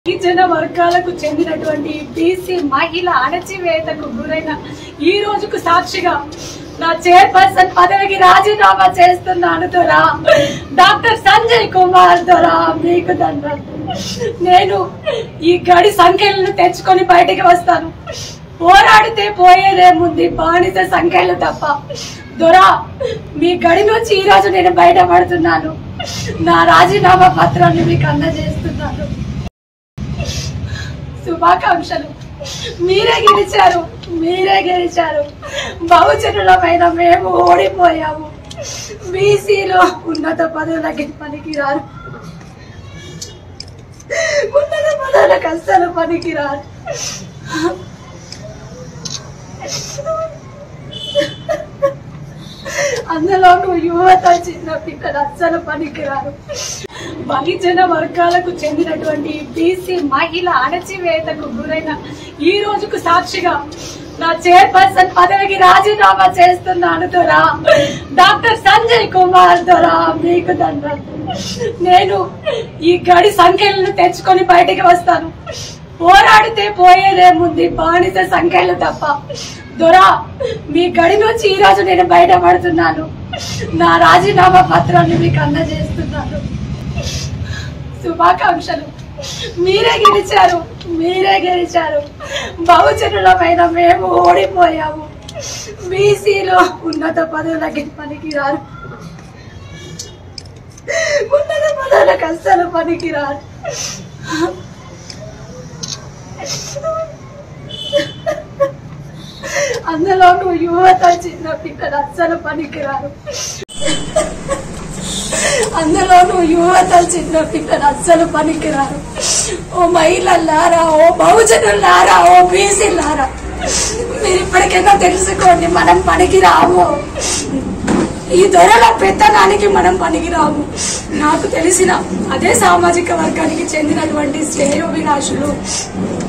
గిరిజన వర్గాలకు చెందినటువంటి బీసీ మహిళ అణచివేతకు గురైన ఈ రోజుకు సాక్షిగా నా చైర్పర్సన్ పదవికి రాజీనామా చేస్తున్నాను దొరా డాక్టర్ సంజయ్ కుమార్ దొరా మీకు దండం నేను ఈ గడి సంఖ్యలను తెచ్చుకొని బయటికి వస్తాను పోరాడితే పోయేదేముంది బానిస సంఖ్యలు తప్ప దొరా మీ గడి నుంచి ఈ రోజు నేను బయటపడుతున్నాను నా రాజీనామా పత్రాన్ని మీకు అందజేస్తున్నాను శుభాకాంక్షలు మీరే గెలిచారు మీరే గెలిచారు బహుజనులమైన మేము ఓడిపోయాము బీసీలో ఉన్నత పదవులకి పనికిరారు ఉన్నత పదవులకు అస్సలు పనికిరారు అందులోనూ యువత చిన్న పిల్లలు అస్సలు పనికిరారు బహుజన వర్గాలకు చెందినటువంటి బీసీ మహిళ అణచివేతకు గురైన ఈ రోజుకు సాక్షిగా నా చైర్పర్సన్ పదవికి రాజీనామా చేస్తున్నాను దొరా డాక్టర్ సంజయ్ కుమార్ దొరా మీకు దండం నేను ఈ గడి సంఖ్యలను తెచ్చుకొని బయటికి వస్తాను పోరాడితే పోయేదేముంది బానిస సంఖ్యలు తప్ప దొరా మీ గడి నుంచి ఈ రోజు నేను బయటపడుతున్నాను నా రాజీనామా పత్రాన్ని మీకు అందజేస్తున్నాను శుభాకాంక్షలు మీరే గెలిచారు మీరే గెలిచారు బహుజనులమైన మేము ఓడిపోయాము బీసీలో ఉన్నత పదవులకి పనికిరారు ఉన్నత పదవులకు అస్సలు పనికిరారు అందులోనూ యువత చిన్న పిల్లలు అస్సలు పనికిరారు అందులోనూ యువత చిన్న పిల్లలు అస్సలు పనికిరారు ఓ మహిళలారా ఓ బహుజనులారా ఓ బీసీలారా మీరు ఇప్పటికైనా తెలుసుకోండి మనం పనికిరాము ఈ దొరల పెత్తనానికి మనం పనికిరాము నాకు తెలిసిన అదే సామాజిక వర్గానికి చెందినటువంటి శ్రేయోభిలాషులు